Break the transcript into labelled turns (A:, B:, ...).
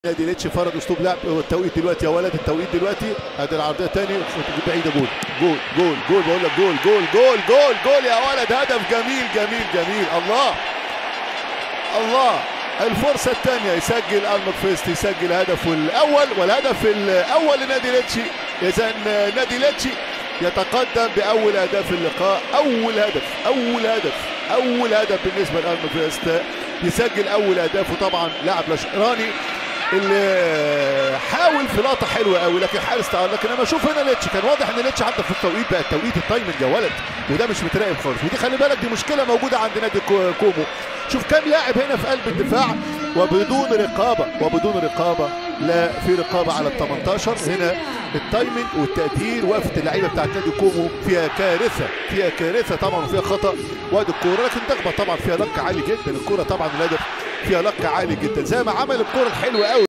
A: نادي ليتش فرض اسلوب لعب التوقيت دلوقتي يا ولد التوقيت دلوقتي ادي العرضيه تاني بعيده جول جول جول جول بقول لك جول جول جول جول جول يا ولد هدف جميل جميل جميل الله الله الفرصة الثانية يسجل المكفيست يسجل هدفه الأول والهدف الأول لنادي ليتشي إذا نادي ليتشي يتقدم بأول أهداف اللقاء أول هدف أول هدف أول هدف بالنسبة لالمكفيست يسجل أول أهدافه طبعا لاعب لاشقراني اللي حاول في لقطه حلوه قوي لكن حارس تعال لكن انا اشوف هنا ليتش كان واضح ان ليتش عنده في التوقيت بقى التوقيت التايمنج يا ولد وده مش متراقب خالص ودي خلي بالك دي مشكله موجوده عند نادي كومو شوف كام لاعب هنا في قلب الدفاع وبدون رقابه وبدون رقابه لا في رقابه على ال 18 هنا التايمنج والتقدير وقفه اللعيبه بتاعت نادي كومو فيها كارثه فيها كارثه طبعا وفيها خطا وادي الكوره لكن ضربه طبعا فيها لك عالي جدا الكوره طبعا الهدف فيها لك عالي جدا زي ما عمل الكوره الحلوه قوي